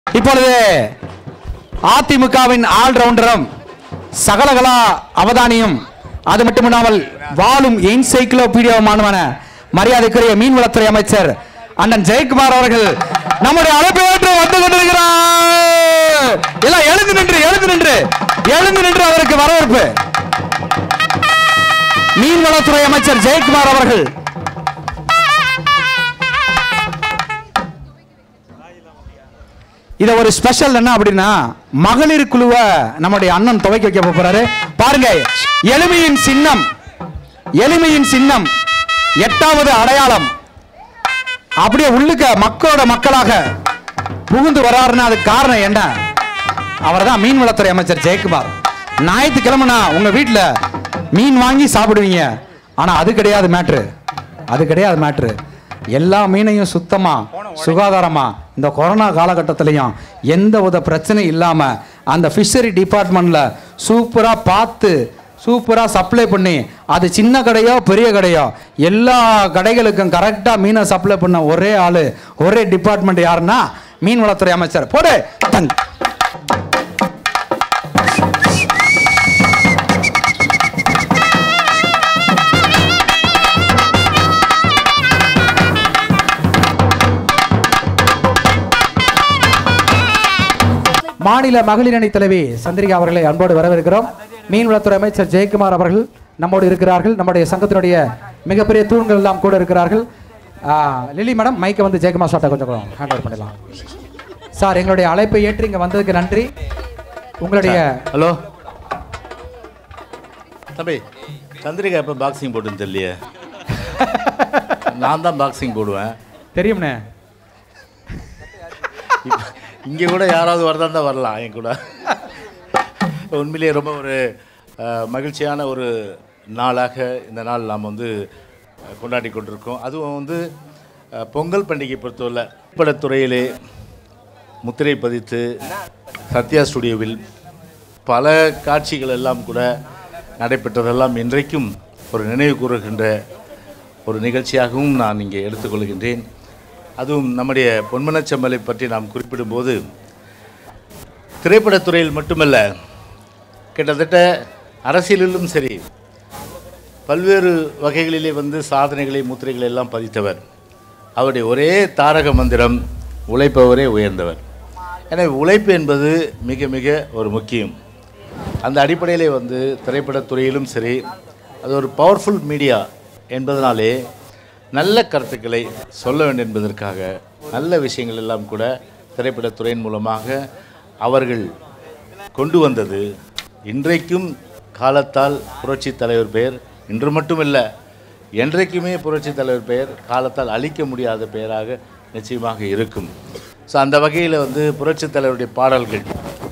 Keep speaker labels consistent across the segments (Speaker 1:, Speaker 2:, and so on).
Speaker 1: இப்பொழுது அதிமுகவின் ஆல்ரவுண்டரும் சகலகலா அவதானியும் அது மட்டுமில்லாமல் வாழும் என்சைக்ளோபீடியாவுமானவன மரியாதைக்குரிய மீன்வளத்துறை அமைச்சர் அண்ணன் ஜெயக்குமார் அவர்கள் நம்முடைய அழைப்பு ஏற்று வந்து கொண்டிருக்கிறார் எல்லாம் எழுந்து நின்று எழுந்து நின்று எழுந்து நின்று அவருக்கு வரவேற்பு மீன்வளத்துறை அமைச்சர் ஜெயக்குமார் அவர்கள் இத ஒரு ஸ்பெஷல் என்ன அப்படின்னா மகளிர் குழுவை நம்முடைய அண்ணன் துவைக்க வைக்க போறாரு பாருங்க எளிமையின் சின்னம் எளிமையின் சின்னம் எட்டாவது அடையாளம் அப்படியே உள்ளுக்க மக்களோட மக்களாக புகுந்து வராருன்னா அதுக்கு காரணம் என்ன அவர் தான் மீன்வளத்துறை அமைச்சர் ஜெயக்குமார் ஞாயிற்றுக்கிழமைனா உங்க வீட்டில் மீன் வாங்கி சாப்பிடுவீங்க ஆனா அது கிடையாது மேட்ரு அது கிடையாது மேட்ரு எல்லா மீனையும் சுத்தமா சுகாதாரமா இந்த கொரோனா காலகட்டத்திலையும் எந்த வித பிரச்சனையும் இல்லாம அந்த ஃபிஷரி டிபார்ட்மெண்ட்ல சூப்பரா பார்த்து சூப்பரா சப்ளை பண்ணி அது சின்ன கடையோ பெரிய கடையோ எல்லா கடைகளுக்கும் கரெக்டா மீனை சப்ளை பண்ண ஒரே ஆளு ஒரே டிபார்ட்மெண்ட் யாருன்னா மீன்வளத்துறை அமைச்சர் போடு தங் மாநில மகளிர் அணி தலைவி சந்திரிகா அவர்களை அன்போடு வரவேற்கிறோம் மீன்வளத்துறை அமைச்சர் ஜெயக்குமார் அவர்கள் நம்மோடு இருக்கிறார்கள் நம்முடைய சங்கத்தினுடைய மிகப்பெரிய தூண்கள் எல்லாம் கூட இருக்கிறார்கள் ஆ, லிலி மேடம் மைக்கை வந்து ஜெயக்குமார் சார்ட்ட கொஞ்சம் ஹேண்ட் ஓவர் பண்ணிடலாம் சார் எங்களுடைய அழைப்பை ஏற்று இங்கே வந்ததுக்கு நன்றி உங்களுடைய
Speaker 2: ஹலோ தம்பி சந்திரிகா எப்போ பாக்ஸிங் போட்டுன்னு தெரியலையே நான் தான் பாக்ஸிங் போடுவேன்
Speaker 1: தெரியும்ண்ணே
Speaker 2: இப்போ இங்கே கூட யாராவது வரதா இருந்தால் வரலாம் என் கூட உண்மையிலேயே ரொம்ப ஒரு அஹ், மகிழ்ச்சியான ஒரு நாளாக இந்த நாள் நாம் வந்து அஹ், கொண்டாடி கொண்டிருக்கோம் அதுவும் வந்து அஹ், பொங்கல் பண்டிகை பொறுத்தவரை படத்துறையிலே முத்திரை பதித்து சத்யா ஸ்டுடியோவில் பல காட்சிகள் எல்லாம் கூட நடைபெற்றதெல்லாம் இன்றைக்கும் ஒரு நினைவு கூறுகின்ற ஒரு நிகழ்ச்சியாகவும் நான் இங்கே எடுத்துக்கொள்கின்றேன் அதுவும் நம்முடைய பொன்மனச்செம்மலை பற்றி நாம் குறிப்பிடும்போது திரைப்படத்துறையில் மட்டுமல்ல கிட்டத்தட்ட அரசியலிலும் சரி பல்வேறு வகைகளிலே வந்து சாதனைகளை முத்திரைகளை எல்லாம் பதித்தவர் அவருடைய ஒரே தாரக மந்திரம் உழைப்பவரே உயர்ந்தவர் எனவே உழைப்பு என்பது மிக மிக ஒரு முக்கியம் அந்த அடிப்படையிலே வந்து திரைப்படத்துறையிலும் சரி அது ஒரு பவர்ஃபுல் மீடியா என்பதனாலே நல்ல கருத்துக்களை சொல்ல வேண்டும் என்பதற்காக நல்ல விஷயங்கள் எல்லாம் கூட திரைப்படத்துறையின் மூலமாக அவர்கள் கொண்டு வந்தது இன்றைக்கும் காலத்தால் புரட்சி தலைவர் பெயர் இன்று மட்டுமல்ல என்றைக்குமே புரட்சி தலைவர் பெயர் காலத்தால் அழிக்க முடியாத பெயராக நிச்சயமாக இருக்கும் ஸோ அந்த வகையில் வந்து புரட்சி தலைவருடைய பாடல்கள்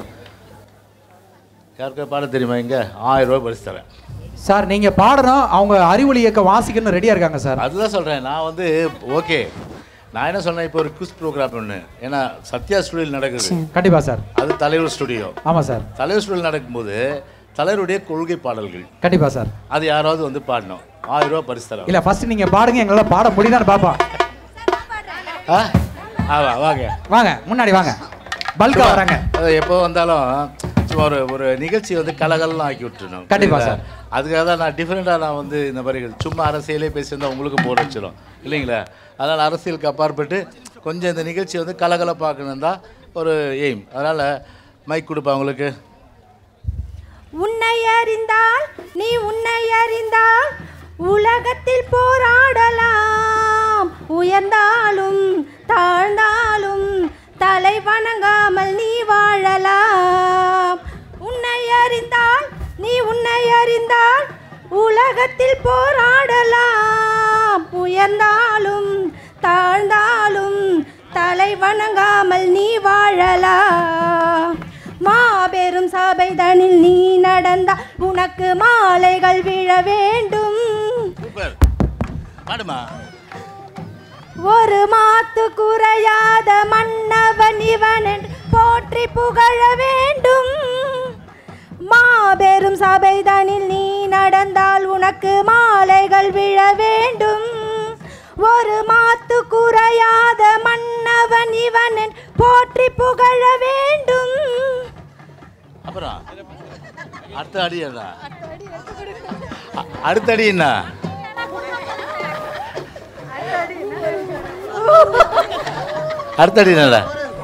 Speaker 2: யாருக்கா பாட தெரியுமா இங்கே ஆயிரம் ரூபாய் பரிசு தரேன்
Speaker 1: சார் நீங்க பாடணும் அவங்க அறிவொளி இயக்கம் வாசிக்கணும் ரெடியா இருக்காங்க சார்
Speaker 2: அதுதான் சொல்கிறேன் நான் வந்து ஓகே நான் என்ன சொன்னேன் இப்போ ஒரு குஸ் ப்ரோக்ராம் ஒன்று ஏன்னா சத்யா ஸ்டுடியோவில் நடக்குது
Speaker 1: கண்டிப்பா சார்
Speaker 2: அது தலைவர் ஸ்டுடியோ
Speaker 1: ஆமா சார்
Speaker 2: தலைவர் ஸ்டுடியோ நடக்கும்போது தலைவருடைய கொள்கை பாடல்கள்
Speaker 1: கண்டிப்பா சார்
Speaker 2: அது யாராவது வந்து பாடணும் ஆயிரம் ரூபாய் பரிசு தரோம்
Speaker 1: இல்ல ஃபர்ஸ்ட் நீங்க பாடுங்க எங்களால பாட முடியுதான்னு பாப்போம்
Speaker 2: ஆ ஆவா வாங்க
Speaker 1: வாங்க முன்னாடி வாங்க பல்கா வராங்க
Speaker 2: அது எப்போ வந்தாலும் சும்மா ஒரு ஒரு நிகழ்ச்சி வந்து கலகலாம் ஆக்கி விட்டுருணும்
Speaker 1: கண்டிப்பா
Speaker 2: புரியுதா?
Speaker 1: சார்.
Speaker 2: அதுக்காக தான் நான் டிஃப்ரெண்ட்டாக நான் வந்து இந்த மாதிரி சும்மா அரசியலே பேசியிருந்தா உங்களுக்கு போர் வச்சிடும் இல்லைங்களா அதனால் அரசியலுக்கு அப்பாற்பட்டு கொஞ்சம் இந்த நிகழ்ச்சி வந்து கலகலப்பாக்கணும் தான் ஒரு எய்ம் அதனால் மைக் கொடுப்பா உங்களுக்கு
Speaker 3: உன்னை அறிந்தால் நீ உன்னை அறிந்தால் உலகத்தில் போராடலாம் உயர்ந்தாலும் தாழ்ந்தாலும் தலை வணங்காமல் நீ வாழலாம் உன்னை அறிந்தால் நீ உன்னை அறிந்தால் உலகத்தில் போராடலாம் உயர்ந்தாலும் தாழ்ந்தாலும் தலை வணங்காமல் நீ வாழலாம் மாபெரும் சபைதனில் நீ நடந்தால் உனக்கு மாலைகள் விழ வேண்டும்
Speaker 2: சூப்பர் பாடுமா
Speaker 3: ஒரு மாத்து குறையாத மன்னவன் இவன் என்று போற்றி புகழ வேண்டும் மாபெரும் சபைதனில் நீ நடந்தால் உனக்கு மாலைகள் விழ வேண்டும் ஒரு மாத்து குறையாத மன்னவன் இவன் என் போற்றி புகழ வேண்டும்
Speaker 2: அப்புறம் அடுத்த அடி என்ன அ- அடுத்த அடி என்ன அடுத்த அடி என்னடா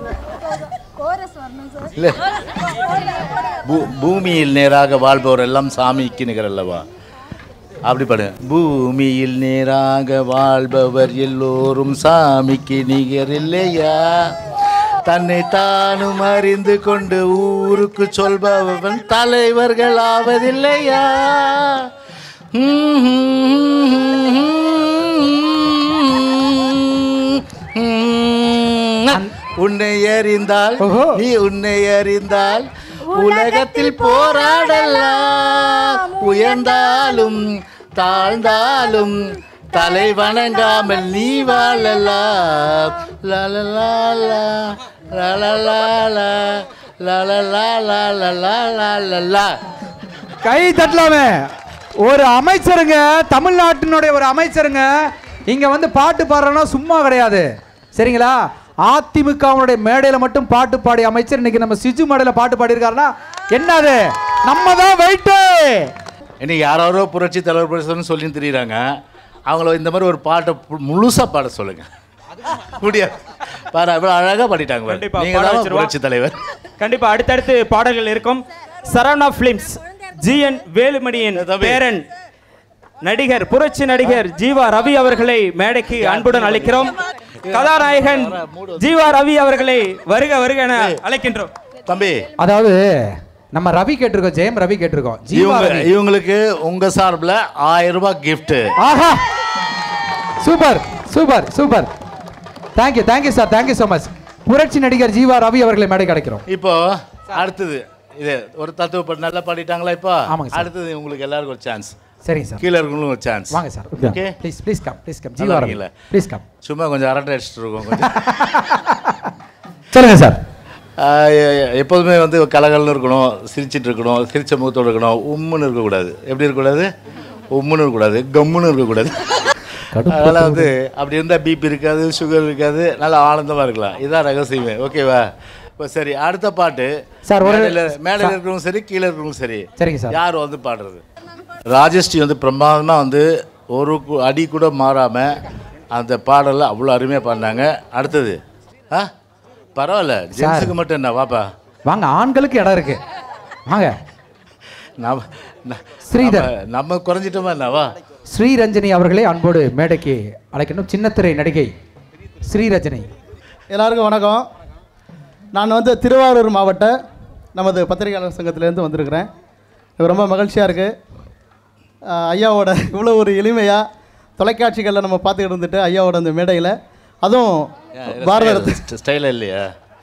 Speaker 2: இல்ல பூ- பூமியில் நேராக வாழ்பவர் எல்லாம் சாமிக்கு நிகரல்லவா அப்படி பாடு பூமியில் நேராக வாழ்பவர் எல்லோரும் சாமிக்கு நிகர் இல்லையா தன்னை தானும் அறிந்து கொண்டு ஊருக்கு சொல்பவன் தலைவர்கள் ஆவதில்லையா உன்னை அறிந்தால்
Speaker 1: ஓஹோ.
Speaker 2: நீ உன்னை அறிந்தால் உலகத்தில் போராடலாம் உயர்ந்தாலும் தாழ்ந்தாலும் தலை வணங்காமல் நீ வாழலாம் லலலாலா, லலலாலா, லலலாலாலாலாலாலா.
Speaker 1: கை தட்டலாமே ஒரு அமைச்சருங்க தமிழ்நாட்டினுடைய ஒரு அமைச்சருங்க இங்க வந்து பாட்டு பாடுறோம்னா சும்மா கிடையாது சரிங்களா அதிமுகவுடைய மேடையில மட்டும் பாட்டு பாடி அமைச்சர் இன்னைக்கு நம்ம சிஜு மேடையில பாட்டு பாடியிருக்காருன்னா என்னது நம்ம தான் வெயிட்டு
Speaker 2: இன்னைக்கு யாரோ புரட்சி தலைவர் புரட்சி சொல்லி தெரியுறாங்க அவங்கள இந்த மாதிரி ஒரு பாட்டை பு- முழுசா பாட சொல்லுங்க முடியாது பாரு அவ்வளோ அழகா பாடிட்டாங்க பாரு.
Speaker 4: கண்டிப்பா,
Speaker 2: நீங்க
Speaker 4: பாட
Speaker 2: தான்
Speaker 4: வச்சிருவோம்.
Speaker 2: புரட்சி தலைவர்
Speaker 4: கண்டிப்பா அடுத்தடுத்து பாடல்கள் இருக்கும் சரவணா பிலிம்ஸ் ஜிஎன் வேலுமணியின்
Speaker 2: தம்பி.
Speaker 4: பேரன் நடிகர் புரட்சி நடிகர் ஜீவா ரவி அவர்களை மேடைக்கு அன்புடன் அழைக்கிறோம் கதாநாயகன் ஜீவா ரவி அவர்களை வருக வருக என அழைக்கின்றோம்
Speaker 2: தம்பி
Speaker 1: அதாவது நம்ம ரவி கேட்டிருக்கோம் ஜெயம் ரவி கேட்டிருக்கோம் ஜீவா
Speaker 2: இவங்க
Speaker 1: ரவி
Speaker 2: இவங்களுக்கு உங்க சார்பில் ஆயிரம் ரூபாய் கிஃப்ட்
Speaker 1: ஆஹா super super super thank you thank you sir thank you so much புரட்சி நடிகர் ஜீவா ரவி அவர்களை மேடை கிடைக்கிறோம்
Speaker 2: இப்போ அடுத்தது இது ஒரு தத்துவ பாட்டு நல்லா பாடிட்டாங்களா இப்போ
Speaker 1: ஆமாங்க சார்.
Speaker 2: அடுத்தது உங்களுக்கு எல்லாருக்கும் ஒரு சான்ஸ்
Speaker 1: சரிங்க சார்
Speaker 2: கீழே இருக்கவங்களும் ஒரு சான்ஸ்
Speaker 1: வாங்க sir
Speaker 2: Okay.
Speaker 1: Please please come please come
Speaker 2: நல்லா
Speaker 1: ஜீவா ரவி
Speaker 2: இருக்கீங்களா?
Speaker 1: ப்ளீஸ் கம்
Speaker 2: சும்மா கொஞ்சம் அரட்டை அடிச்சுட்டு இருக்கோம் கொஞ்சம்
Speaker 1: சொல்லுங்க சார்
Speaker 2: ஆஹ் எ- எப்போதுமே வந்து கலகலன்னு இருக்கணும் சிரிச்சிட்டு இருக்கணும் சிரிச்ச முகத்தோடு இருக்கணும் உம்முன்னு இருக்கக்கூடாது எப்படி இருக்கக்கூடாது உம்முன்னு இருக்கக்கூடாது கம்முன்னு இருக்கக்கூடாது அதனால் வந்து அப்படி இருந்தால் பிபி இருக்காது சுகர் இருக்காது நல்லா ஆனந்தமாக இருக்கலாம் இதுதான் ரகசியமே ஓகேவா இப்போ சரி அடுத்த பாட்டு
Speaker 1: சார், ஒரு-
Speaker 2: மேடையில் மேடையில் இருக்கிறவங்க சரி கீழே இருக்கிறவங்க சரி
Speaker 1: சரிங்க சார்
Speaker 2: யார் வந்து பாடுறது ராஜஸ்ரீ வந்து பிரமாதமாக வந்து ஒரு கு- அடி கூட மாறாமல் அந்த பாடலை அவ்வளோ அருமையாக பாடினாங்க அடுத்தது ஆ பரவாயில்ல ஜென்ஸுக்கு மட்டும் என்ன வாப்பா
Speaker 1: வாங்க ஆண்களுக்கு இடம் இருக்கு வாங்க
Speaker 2: நம்ம ந-
Speaker 1: ஸ்ரீதர்.
Speaker 2: நம்ம- நம்ம குறைஞ்சிட்டோமா என்னவா
Speaker 1: ஸ்ரீரஞ்சனி அவர்களே அன்போடு மேடைக்கு அழைக்கணும் சின்னத்திரை நடிகை ஸ்ரீரஞ்சனி
Speaker 5: எல்லாருக்கும் வணக்கம் நான் வந்து திருவாரூர் மாவட்ட நமது பத்திரிகையாளர் சங்கத்திலேருந்து வந்திருக்கிறேன் எனக்கு ரொம்ப மகிழ்ச்சியாக இருக்குது ஐயாவோட இவ்வளோ ஒரு எளிமையாக தொலைக்காட்சிகளில் நம்ம பார்த்துக்கிட்டு இருந்துட்டு ஐயாவோட அந்த மேடையில் அதுவும் பாரத ரத்னா
Speaker 2: ஸ்டைலாக இல்லையா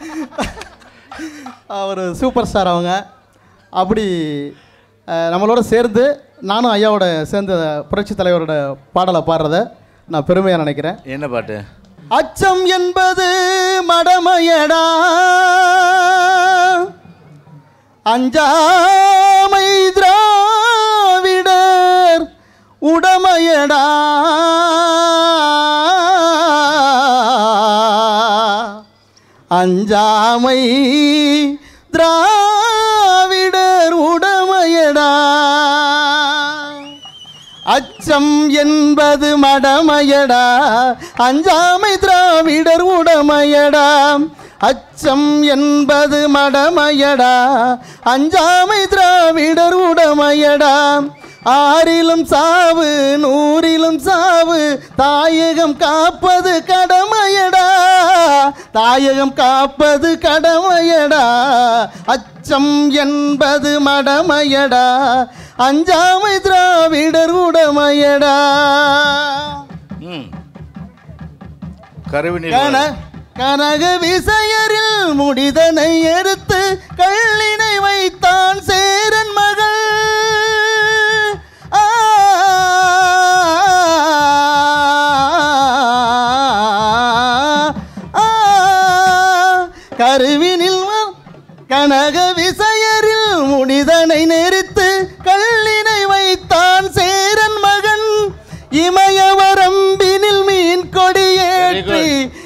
Speaker 5: ஒரு சூப்பர் ஸ்டார் அவங்க அப்படி அஹ், நம்மளோட சேர்ந்து நானும் ஐயாவோட சேர்ந்து புரட்சி தலைவரோட பாடலை பாடுறத நான் பெருமையாக நினைக்கிறேன்
Speaker 2: என்ன பாட்டு
Speaker 5: அச்சம் என்பது மடமையடா அஞ்சாமை திராவிடர் உடமையடா அஞ்சாமை திராவிடர் உடமையடா அச்சம் என்பது மடமையடா அஞ்சாமை திராவிடர் உடமையடா அச்சம் என்பது மடமையடா அஞ்சாமை திராவிடர் உடமையடா ஆறிலும் சாவு நூறிலும் சாவு தாயகம் காப்பது கடமையடா தாயகம் காப்பது கடமையடா அச்சம் என்பது மடமையடா அஞ்சாமை திராவிடர் உடமையடா
Speaker 2: ம் கருவினில்
Speaker 5: கன கனக விசையரில் முடிதனை எடுத்து கள்ளினை வைத்தான் சேரன் மகள் ஆ, ஆ, கருவினில் வ- கனக விசையரில் முடிதனை நெறித்து கள்ளினை வைத்தான் சேரன் மகன் இமயவரம்பினில் மீன்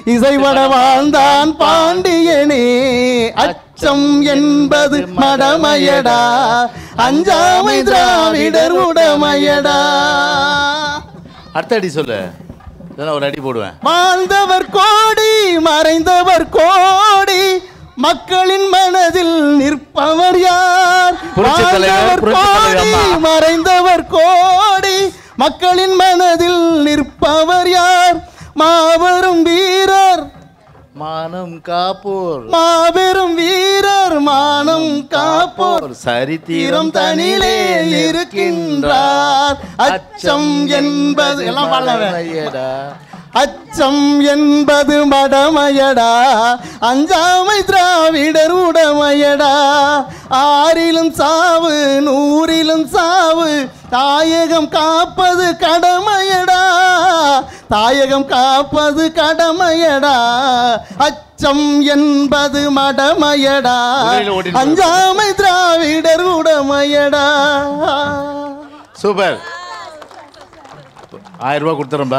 Speaker 5: இசைவட வாழ்ந்தான் பாண்டியனே அச்சம் என்பது மடமையடா அஞ்சாமை திராவிடர் உடமையடா
Speaker 2: அடுத்த அடி சொல்லு இல்லைன்னா ஒரு அடி போடுவேன்
Speaker 5: வாழ்ந்தவர் கோடி மறைந்தவர் கோடி மக்களின் மனதில் நிற்பவர் யார்
Speaker 2: புரட்சித் தலைவர்,
Speaker 5: வாழ்ந்தவர்
Speaker 2: புரட்சித் தலைவர்
Speaker 5: கோடி
Speaker 2: அம்மா.
Speaker 5: மறைந்தவர் கோடி மக்களின் மனதில் நிற்பவர் யார் மாபெரும் வீரர்
Speaker 2: மானம் காப்போர்
Speaker 5: மாபெரும் வீரர் மானம் காப்போர்
Speaker 2: சரித்திரம்
Speaker 5: தீரம் தனிலே இருக்கின்றார் அச்சம் என்பது எல்லாம் பாடலாம்
Speaker 2: ஐயடா.
Speaker 5: அச்சம் என்பது மடமையடா அஞ்சாமை திராவிடர் உடமையடா ஆறிலும் சாவு நூறிலும் சாவு தாயகம் காப்பது கடமையடா தாயகம் காப்பது கடமையடா அச்சம் என்பது மடமையடா
Speaker 2: உரையில ஓடிட்டு
Speaker 5: அஞ்சாமை திராவிடர் உடமையடா
Speaker 2: சூப்பர் ஆயிரம் ரூபாய் கொடுத்துறேன்பா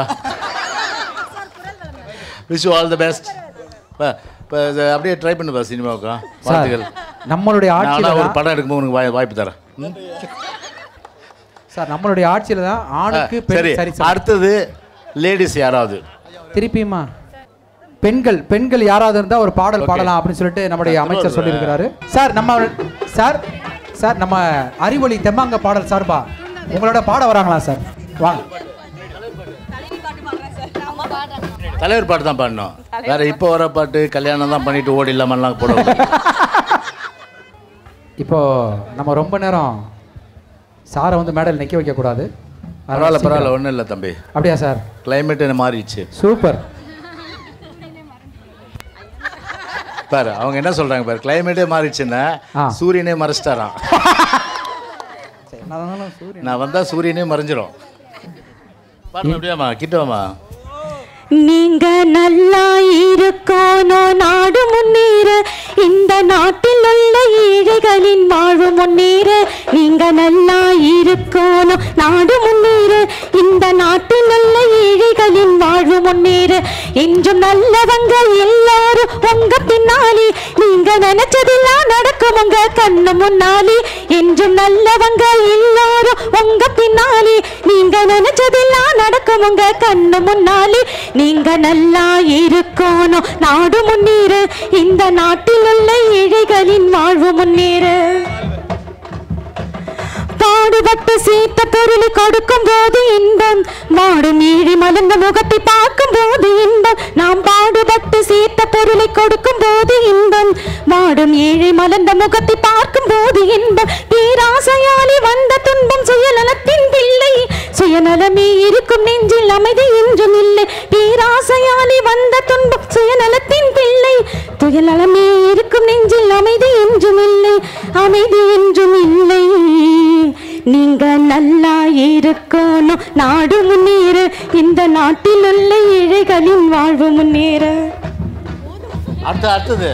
Speaker 2: விஷ் ஆல் தி பெஸ்ட் இப்போ அப்படியே ட்ரை பண்ணுப்பா சினிமாவுக்கு
Speaker 1: சார்
Speaker 2: வாழ்த்துக்கள்
Speaker 1: நம்மளுடைய
Speaker 2: நானா
Speaker 1: ஆட்சியில
Speaker 2: ஒரு
Speaker 1: தான்
Speaker 2: படம் எடுக்கும்போது உனக்கு வாய்- வாய்ப்பு தரேன் ம்?
Speaker 1: சார் நம்மளுடைய ஆட்சியில தான் ஆணுக்கு பெண்
Speaker 2: சரி
Speaker 1: சரி சார்
Speaker 2: அடுத்தது லேடிஸ் யாராவது
Speaker 1: திருப்பியுமா பெண்கள் பெண்கள் யாராவது இருந்தா ஒரு பாடல்
Speaker 2: Okay.
Speaker 1: பாடலாம் அப்படின்னு சொல்லிட்டு நம்முடைய
Speaker 2: நான்
Speaker 1: அமைச்சர்
Speaker 2: திருவாரூர்
Speaker 1: சொல்லியிருக்கிறாரு சார் நம்ம சார் சார் நம்ம அறிவொளி தெம்மாங்க பாடல் சார்பா உங்களோட பாட வராங்களா சார் வாங்க
Speaker 2: தலைவர் பாட்டு தான் பாடணும் வேற இப்போ வர பாட்டு கல்யாணம் தான் பண்ணிட்டு ஓடி இல்லாமலாம் போட
Speaker 1: இப்போ நம்ம ரொம்ப நேரம் சாரை வந்து மேடையில் நிற்க வைக்கக்கூடாது அதனால
Speaker 2: பரவாயில்ல
Speaker 1: சீக்கிரம்.
Speaker 2: பரவாயில்ல ஒன்றும் இல்லை தம்பி
Speaker 1: அப்படியா சார்
Speaker 2: கிளைமேட் மாறிடுச்சு
Speaker 1: சூப்பர்
Speaker 2: பாரு அவங்க என்ன சொல்றாங்க பாரு கிளைமேட்டே மாறிடுச்சுன்னா
Speaker 1: ஆ.
Speaker 2: சூரியனே மறைச்சிட்டாராம்
Speaker 1: சரி, என்ன இருந்தாலும் சூரியன்
Speaker 2: நான் வந்தா சூரியனே மறைஞ்சிரும் பாருங்க அப்படியாம்மா கிட்டவாமா
Speaker 3: நீங்க நல்லா இருக்கணும் நாடு முன்னேற இந்த நாட்டில் உள்ள ஏழைகளின் வாழ்வு முன்னேற நீங்க நல்லா இருக்கணும் நாடு முன்னேற இந்த நாட்டில் உள்ள ஏழைகளின் வாழ்வு முன்னேற என்றும் நல்லவங்க எல்லாரும் உங்க பின்னாலே நீங்க நினைச்சதெல்லாம் நடக்கும் உங்க கண்ணு முன்னாலே என்றும் நல்லவங்க எல்லாரும் உங்க பின்னாலே நீங்க நினைச்சதெல்லாம் நடக்கும் உங்க கண்ணு முன்னாலே நீங்க நல்லா இருக்கணும் நாடு முன்னேற இந்த நாட்டில் உள்ள ஏழைகளின் வாழ்வு முன்னேற பாடுபட்டு சீத்த பொருளை கொடுக்கும் போது இன்பம் மாடும் ஏழை மலர்ந்த முகத்தை பார்க்கும் போது இன்பம் நாம் பாடுபட்டு சீத்த பொருளை கொடுக்கும் போது இன்பம் மாடும் ஏழை மலர்ந்த முகத்தை பார்க்கும் போது இன்பம் பேராசையாலே வந்த துன்பம் சுயநலத்தின் பிள்ளை சுயநலமே இருக்கும் நெஞ்சில் அமைதி என்றும் இல்லை பேராசையாலே வந்த துன்பம் சுயநலத்தின் பிள்ளை துயநலமே இருக்கும் நெஞ்சில் அமைதி என்றும் இல்லை அமைதி என்றும் இல்லை நீங்க நல்லா இருக்கணும் நாடு முன்னேற இந்த நாட்டில் உள்ள ஏழைகளின் வாழ்வு முன்னேற
Speaker 2: அடுத்து அடுத்தது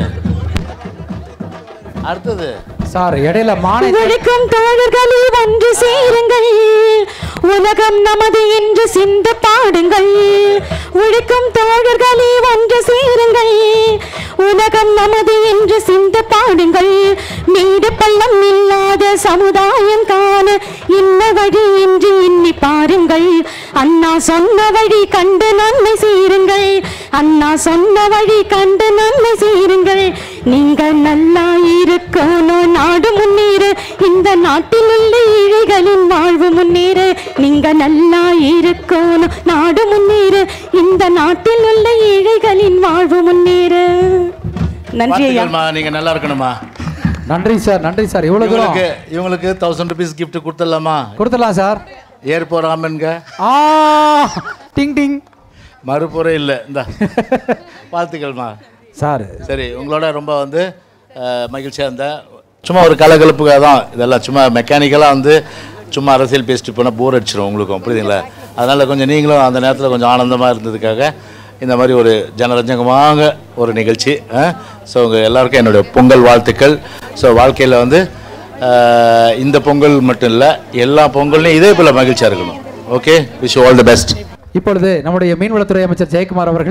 Speaker 2: அடுத்தது
Speaker 1: சார் இடையில மானை
Speaker 3: உழைக்கும் தோழர்களே ஒன்று சேருங்கள் உலகம் நமது என்று சிந்து பாடுங்கள் உழைக்கும் தோழர்களே ஒன்று சேருங்கள் உலகம் நமது என்று சிந்து பாடுங்கள் மேடு பள்ளம் இல்லாத சமுதாயம் காண இன்ன வழி என்று எண்ணி பாருங்கள் அண்ணா சொன்ன வழி கண்டு நன்மை சேருங்கள் அண்ணா சொன்ன வழி கண்டு நன்மை சேருங்கள் நீங்கள் நல்லா இருக்கணும் நாடு முன்னேற இந்த நாட்டில் உள்ள ஏழைகளின் வாழ்வு முன்னேற நீங்க நல்லா இருக்கணும் நாடு முன்னேற இந்த நாட்டில் உள்ள ஏழைகளின் வாழ்வு முன்னேற நன்றி ஐயா
Speaker 2: வாழ்த்துக்கள்மா நீங்க நல்லா இருக்கணுமா
Speaker 1: நன்றி சார் நன்றி சார் இவ்வளவு தூரம்
Speaker 2: இவங்களுக்கு இவங்களுக்கு தௌசண்ட் ருபீஸ் gift கொடுத்துடலாமா
Speaker 1: கொடுத்துடலாம் சார்
Speaker 2: ஏர் போறாமங்க
Speaker 1: ஆ டிங் டிங்
Speaker 2: மறுபுறம் இல்லை இந்த வாழ்த்துக்கள்மா
Speaker 1: சார்
Speaker 2: சரி உங்களோட ரொம்ப வந்து அஹ், மகிழ்ச்சியா இருந்தேன் சும்மா ஒரு கலகலப்புக்காக தான் இதெல்லாம் சும்மா மெக்கானிக்கலாக வந்து சும்மா அரசியல் பேசிட்டு போனால் போர் அடிச்சிடும் உங்களுக்கும் புரியுதுங்களா அதனால் கொஞ்சம் நீங்களும் அந்த நேரத்தில் கொஞ்சம் ஆனந்தமாக இருந்ததுக்காக இந்த மாதிரி ஒரு ஜனரஞ்சகமாக ஒரு நிகழ்ச்சி ஸோ உங்கள் எல்லாருக்கும் என்னுடைய பொங்கல் வாழ்த்துக்கள் ஸோ வாழ்க்கையில் வந்து அஹ், இந்த பொங்கல் மட்டும் இல்லை எல்லா பொங்கல்லையும் இதே போல் மகிழ்ச்சியாக இருக்கணும் okay wish all the best
Speaker 1: இப்பொழுது நம்முடைய மீன்வளத்துறை அமைச்சர் ஜெயக்குமார் அவர்கள்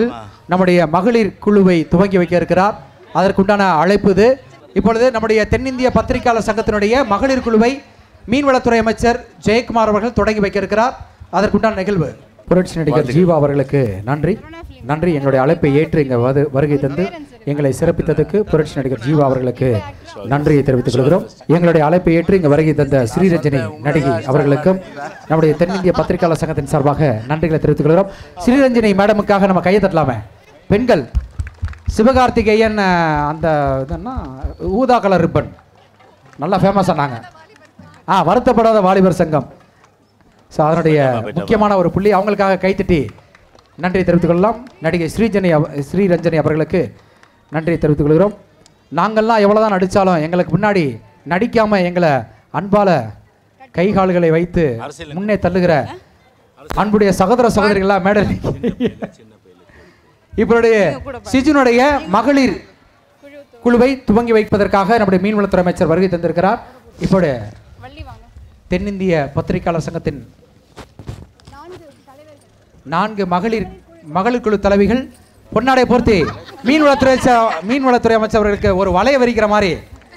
Speaker 1: நம்முடைய மகளிர் குழுவை துவங்கி வைக்க இருக்கிறார் அதற்குண்டான அழைப்பு இது இப்பொழுது நம்முடைய தென்னிந்திய பத்திரிகையாளர் சங்கத்தினுடைய மகளிர் குழுவை மீன்வளத்துறை அமைச்சர் ஜெயக்குமார் அவர்கள் தொடங்கி வைக்க இருக்கிறார் அதற்குண்டான நிகழ்வு புரட்சி நடிகர் ஜீவா அவர்களுக்கு நன்றி நன்றி எங்களுடைய அழைப்பை ஏற்று இங்கே வது வருகை தந்து எங்களை சிறப்பித்ததுக்கு புரட்சி நடிகர் ஜீவா அவர்களுக்கு நன்றியை தெரிவித்துக் கொள்கிறோம் எங்களுடைய அழைப்பை ஏற்று இங்கே வருகை தந்த ஸ்ரீரஞ்சனி நடிகை அவர்களுக்கும் நம்முடைய தென்னிந்திய பத்திரிகையாளர் சங்கத்தின் சார்பாக நன்றிகளை தெரிவித்துக் கொள்கிறோம் ஸ்ரீரஞ்சனி மேடமுக்காக நம்ம கையை தட்டலாமே பெண்கள் சிவகார்த்திகேயன் அஹ், அந்த இதுன்னா ஊதா கலர் ரிப்பன் நல்லா ஃபேமஸ் ஆனாங்க ஆ வருத்தப்படாத வாலிபர் சங்கம் ஸோ அதனுடைய முக்கியமான ஒரு புள்ளி அவங்களுக்காக கைத்தட்டி நன்றி தெரிவித்துக் கொள்ளலாம் நடிகை ஸ்ரீஜனி அவ- ஸ்ரீரஞ்சனி அவர்களுக்கு நன்றி தெரிவித்துக் கொள்கிறோம் நாங்கள்லாம் எவ்வளோதான் நடித்தாலும் எங்களுக்கு முன்னாடி நடிக்காமல் எங்களை அன்பால கை கால்களை வைத்து முன்னே தள்ளுகிற அன்புடைய சகோதர சகோதரிகளா மேடல் இப்போடைய சிஜுனுடைய மகளிர் குழுவை துவங்கி வைப்பதற்காக நம்முடைய மீன்வளத்துறை அமைச்சர் வருகை தந்திருக்கிறார் இப்போது தென்னிந்திய பத்திரிகையாளர் சங்கத்தின் நான்கு மகளிர் மகளிர் குழு தலைவிகள் பொன்னாடை போர்த்தி மீன்வளத்துறை ச- மீன்வளத்துறை அமைச்சர் அவர்களுக்கு ஒரு வலைய விரிக்கிற மாதிரி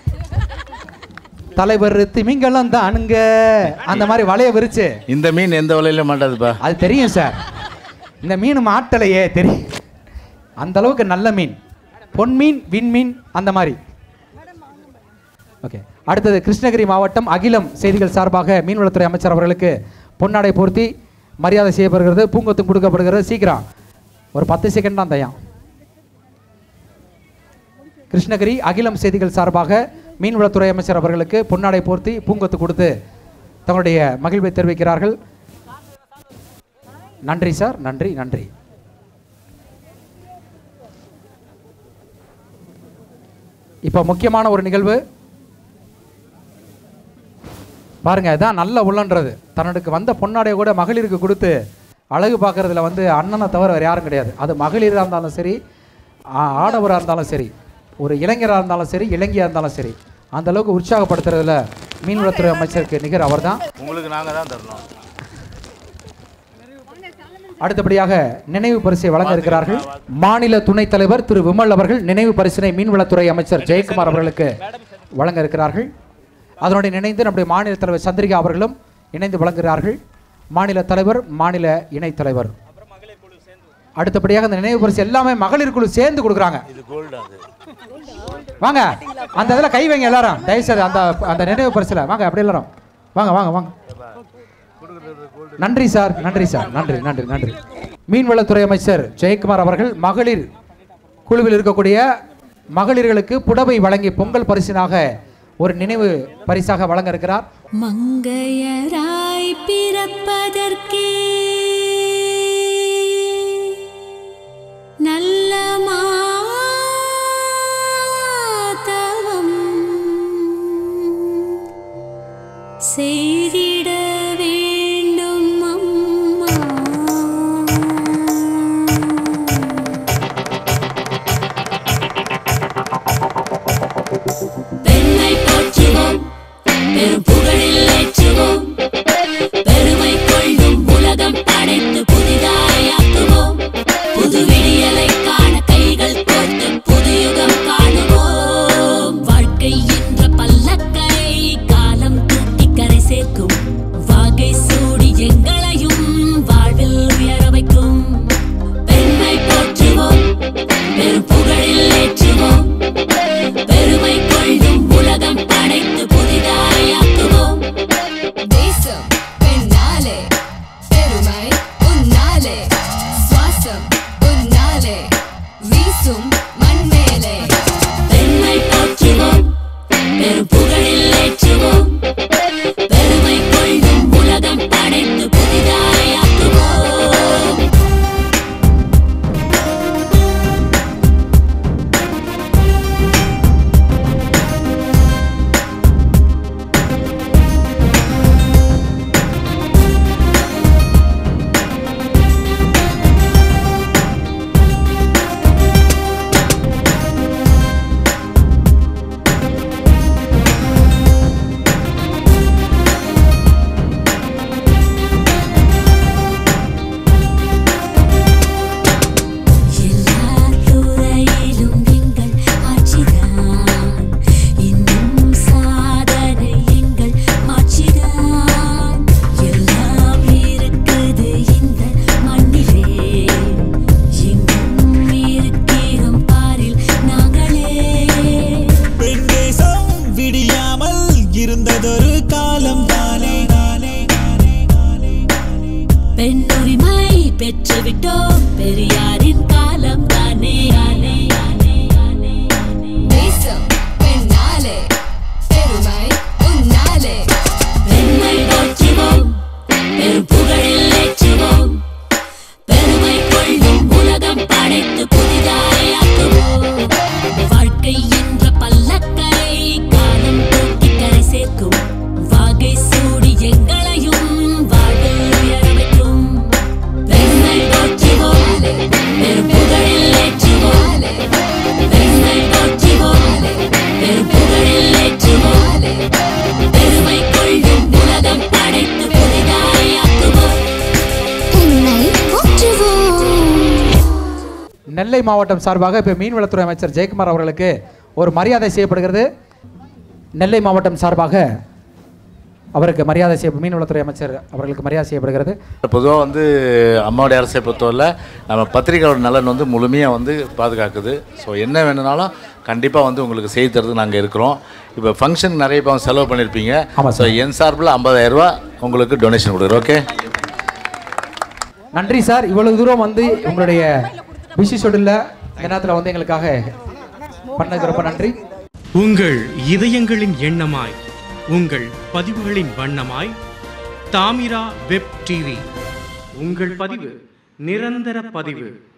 Speaker 1: தலைவர் திமிங்கலம் தானுங்க அந்த மாதிரி வலைய விரிச்சு
Speaker 2: இந்த மீன் எந்த வலையில மாட்டாதுப்பா
Speaker 1: அது தெரியும் சார் இந்த மீன் மாட்டலையே தெரியும் அந்த அளவுக்கு நல்ல மீன் பொன் மீன் விண்மீன் அந்த மாதிரி ஓகே அடுத்தது கிருஷ்ணகிரி மாவட்டம் அகிலம் செய்திகள் சார்பாக மீன்வளத்துறை அமைச்சர் அவர்களுக்கு பொன்னாடை போர்த்தி மரியாதை செய்யப்படுகிறது பூங்கொத்தும் கொடுக்கப்படுகிறது சீக்கிரம் ஒரு பத்து செகண்ட் தான் தயாம் கிருஷ்ணகிரி அகிலம் செய்திகள் சார்பாக மீன்வளத்துறை அமைச்சர் அவர்களுக்கு பொன்னாடை போர்த்தி பூங்கொத்து கொடுத்து தங்களுடைய மகிழ்வை தெரிவிக்கிறார்கள் நன்றி சார் நன்றி நன்றி இப்போ முக்கியமான ஒரு நிகழ்வு பாருங்க இதான் நல்ல உள்ளன்றது தன்னுக்கு வந்த பொன்னாடையை கூட மகளிருக்கு கொடுத்து அழகு பார்க்கறதுல வந்து அண்ணனை தவிர வேறு யாரும் கிடையாது அது மகளிராக இருந்தாலும் சரி ஆ- ஆடவராக இருந்தாலும் சரி ஒரு இளைஞராக இருந்தாலும் சரி இளைஞியாக இருந்தாலும் சரி அந்த அளவுக்கு உற்சாகப்படுத்துறதுல மீன்வளத்துறை அமைச்சருக்கு நிகர் அவர்தான்
Speaker 2: உங்களுக்கு நாங்க தான் தரணும்
Speaker 1: அடுத்தபடியாக நினைவு பரிசை வழங்க இருக்கிறார்கள் மாநில துணைத் தலைவர் திரு விமல் அவர்கள் நினைவு பரிசினை மீன்வளத்துறை அமைச்சர் ஜெயக்குமார் அவர்களுக்கு வழங்க இருக்கிறார்கள் அதனுடன் இணைந்து நம்முடைய மாநில தலைவர் சந்திரிகா அவர்களும் இணைந்து வழங்குகிறார்கள் மாநில தலைவர் மாநில இணைத் தலைவர் அடுத்தபடியாக அந்த நினைவு பரிசு எல்லாமே மகளிர் குழு சேர்ந்து கொடுக்குறாங்க
Speaker 2: இது கோல்டு அது
Speaker 1: வாங்க அந்த இதில் கை வைங்க எல்லாரும் தயவுசெய்து அந்த அந்த நினைவு பரிசுல வாங்க அப்படி எல்லாரும் வாங்க வாங்க வாங்க நன்றி சார் நன்றி சார் நன்றி நன்றி நன்றி மீன்வளத்துறை அமைச்சர் ஜெயக்குமார் அவர்கள் மகளிர் குழுவில் இருக்கக்கூடிய மகளிர்களுக்கு புடவை வழங்கி பொங்கல் பரிசினாக ஒரு நினைவு பரிசாக வழங்க இருக்கிறார்
Speaker 6: மங்கையராய் பிறப்பதற்கே நல்ல மாதவம் செய்திட வேண்டும் அம்மா பெண்ணை போற்றுவோம் பெரும் புகழில் ஏற்றுவோம் பெருமை கொள்ளும் உலகம்
Speaker 1: நெல்லை மாவட்டம் சார்பாக இப்போ மீன்வளத்துறை அமைச்சர் ஜெயக்குமார் அவர்களுக்கு ஒரு மரியாதை செய்யப்படுகிறது நெல்லை மாவட்டம் சார்பாக அவருக்கு மரியாதை செய்ய மீன்வளத்துறை அமைச்சர் அவர்களுக்கு மரியாதை செய்யப்படுகிறது
Speaker 2: பொதுவாக வந்து அம்மாவுடைய அரசை பொறுத்தவரை நம்ம பத்திரிகையோட நலன் வந்து முழுமையாக வந்து பாதுகாக்குது ஸோ என்ன வேணும்னாலும் கண்டிப்பாக வந்து உங்களுக்கு செய்து தரதுக்கு நாங்கள் இருக்கிறோம் இப்போ ஃபங்க்ஷன் நிறைய இப்போ செலவு பண்ணியிருப்பீங்க
Speaker 1: ஆமா
Speaker 2: ஸோ என் சார்பில் 50000 ரூபாய் உங்களுக்கு டொனேஷன் கொடுக்குறோம் ஓகே
Speaker 1: நன்றி சார் இவ்வளவு தூரம் வந்து உங்களுடைய பிசி ஷெடியூலில் இந்த நேரத்தில் வந்து எங்களுக்காக பண்ணதுக்கு ரொம்ப நன்றி
Speaker 7: உங்கள் இதயங்களின் எண்ணமாய் உங்கள் பதிவுகளின் வண்ணமாய் தாமிரா வெப் டிவி உங்கள் பதிவு நிரந்தர பதிவு